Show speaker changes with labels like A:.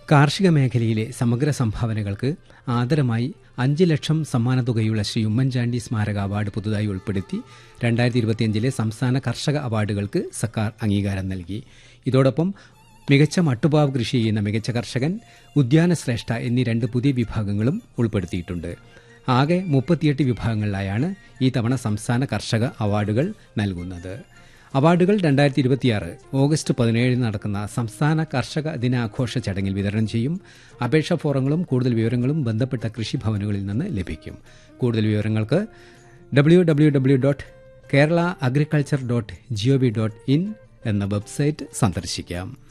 A: കാർഷിക മേഖലയിലെ സമഗ്ര സംഭാവനകൾക്ക് ആദരമായി അഞ്ച് ലക്ഷം സമ്മാനത്തുകയുള്ള ശ്രീ ഉമ്മൻചാണ്ടി സ്മാരക അവാർഡ് പുതുതായി ഉൾപ്പെടുത്തി രണ്ടായിരത്തി ഇരുപത്തിയഞ്ചിലെ സംസ്ഥാന കർഷക അവാർഡുകൾക്ക് സർക്കാർ അംഗീകാരം നൽകി ഇതോടൊപ്പം മികച്ച മട്ടുപാവ് കൃഷി ചെയ്യുന്ന മികച്ച കർഷകൻ ഉദ്യാന ശ്രേഷ്ഠ എന്നീ രണ്ട് പുതിയ വിഭാഗങ്ങളും ഉൾപ്പെടുത്തിയിട്ടുണ്ട് ആകെ മുപ്പത്തിയെട്ട് വിഭാഗങ്ങളിലായാണ് ഈ തവണ സംസ്ഥാന കർഷക അവാർഡുകൾ നൽകുന്നത് അവാർഡുകൾ രണ്ടായിരത്തി ഇരുപത്തിയാറ് ഓഗസ്റ്റ് പതിനേഴിന് നടക്കുന്ന സംസ്ഥാന കർഷക ദിനാഘോഷ ചടങ്ങിൽ വിതരണം ചെയ്യും അപേക്ഷാ ഫോറങ്ങളും കൂടുതൽ വിവരങ്ങളും ബന്ധപ്പെട്ട കൃഷിഭവനുകളിൽ നിന്ന് ലഭിക്കും കൂടുതൽ വിവരങ്ങൾക്ക് W W W dot Kerala agriculture dot G O V dot in എന്ന വെബ്സൈറ്റ് സന്ദർശിക്കാം